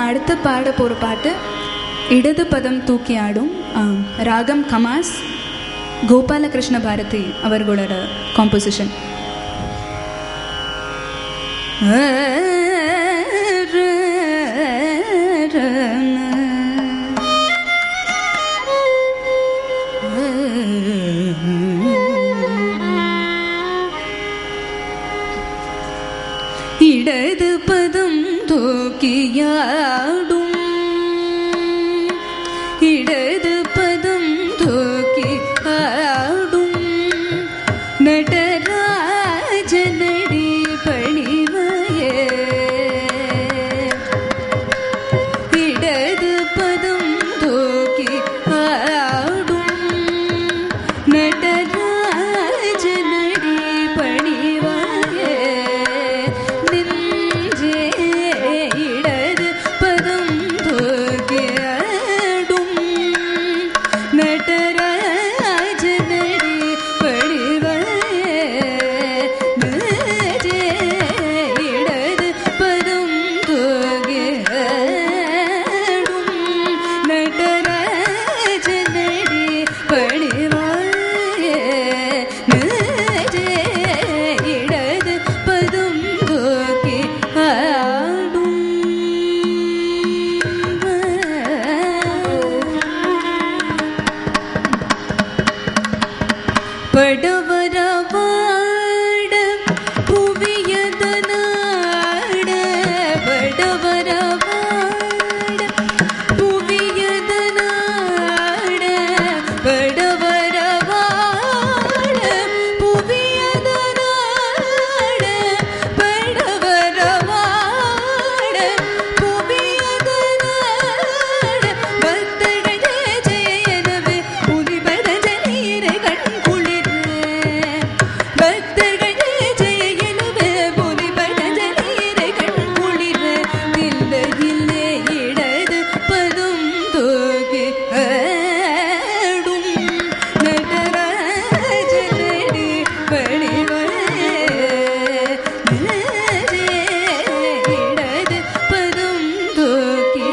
அடுத்து பாட போகிற பாட்டு இடது பதம் தூக்கி ஆடும் ஆம், ராகம் கமாஸ் கோபாலகிருஷ்ண பாரதி அவர்களோட காம்போசிஷன் இடது பதம் தூக்கியாடும் இடது பதம் தூக்கி ஆடும் நடராஜனடி பணிவையே இடது பதம் தூக்கி ஆடும் நடராஜனடி பணிவாயே நெஞ்சே இடது பதம் தூக்கி ஆடும் நடராஜனடி பணிவாயே நெஞ்சே இடது பதம் தூக்கி ஆடும் நடராஜனடி பணிவாயே நெஞ்சே இடது பதம் தூக்கி ஆடும் படவரவாட புவியதனாட படவரவாட புவியதனாட படவரவாட புவியதனாட படவரவாட புவியதனாட பக்தர்கள் ஜெயனவே புலிபதஜனீரை கண் குளிர் பக்தர்கள் ஜெயனவே புலிபதஜனீரை கண் குளிர் இல்ல இல்லே இடது பதம் தோகி ஆடும் நடராஜனடி பணிவரே இடது பதம் தோக்கி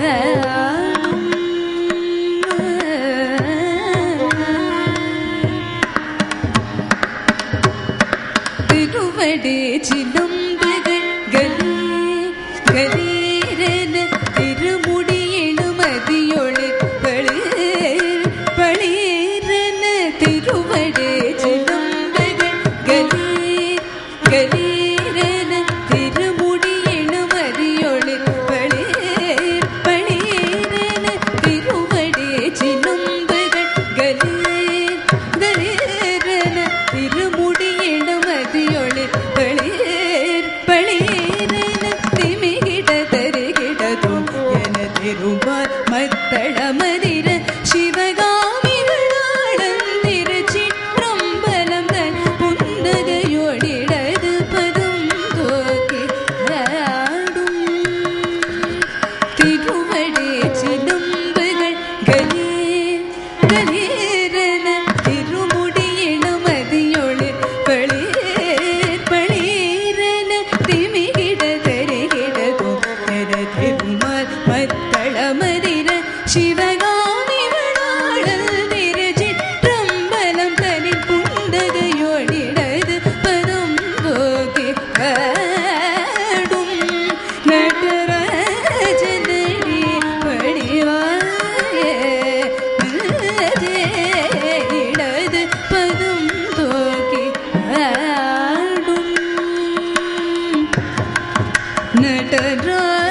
திருவடி சிலம்புகள் கலீ கலீரென திருமுடியிலும் அதியொளி பளீர் பளீரென திருவடி சிலம்புகள் கலீர் கலீரென திருமுடியிலும் அதியொளி பளீர் பளீரென திருவடி சிலம்புகள் கலீர் கலீரென திருமுடியிலும் அதியொளி பளீர் பளீரென திமிகிட தருகிடதும் என திருவார் மத்தளமதிர சிவகாமி விழாடன் திருச்சிற்றம்பலம் தன் புன்னகையோடிடது பதம் தோக்கி ஆடும் திருவடி சிலம்புகள் கலீர் கலீரென திருமுடியிலும் அதியொளி பளீர் பளீரென திமிகிட தருகிடதும் என திருமால் மத்தளமதிர சிவகாமி விழாடல் திருச்சிற்றம்பலம் தனில் புந்தகையோடிடது பதம் போகி ஆடும் நடராஜனடி பணிவாயே இடது பதம் தோக்கி ஆடும் நடராஜ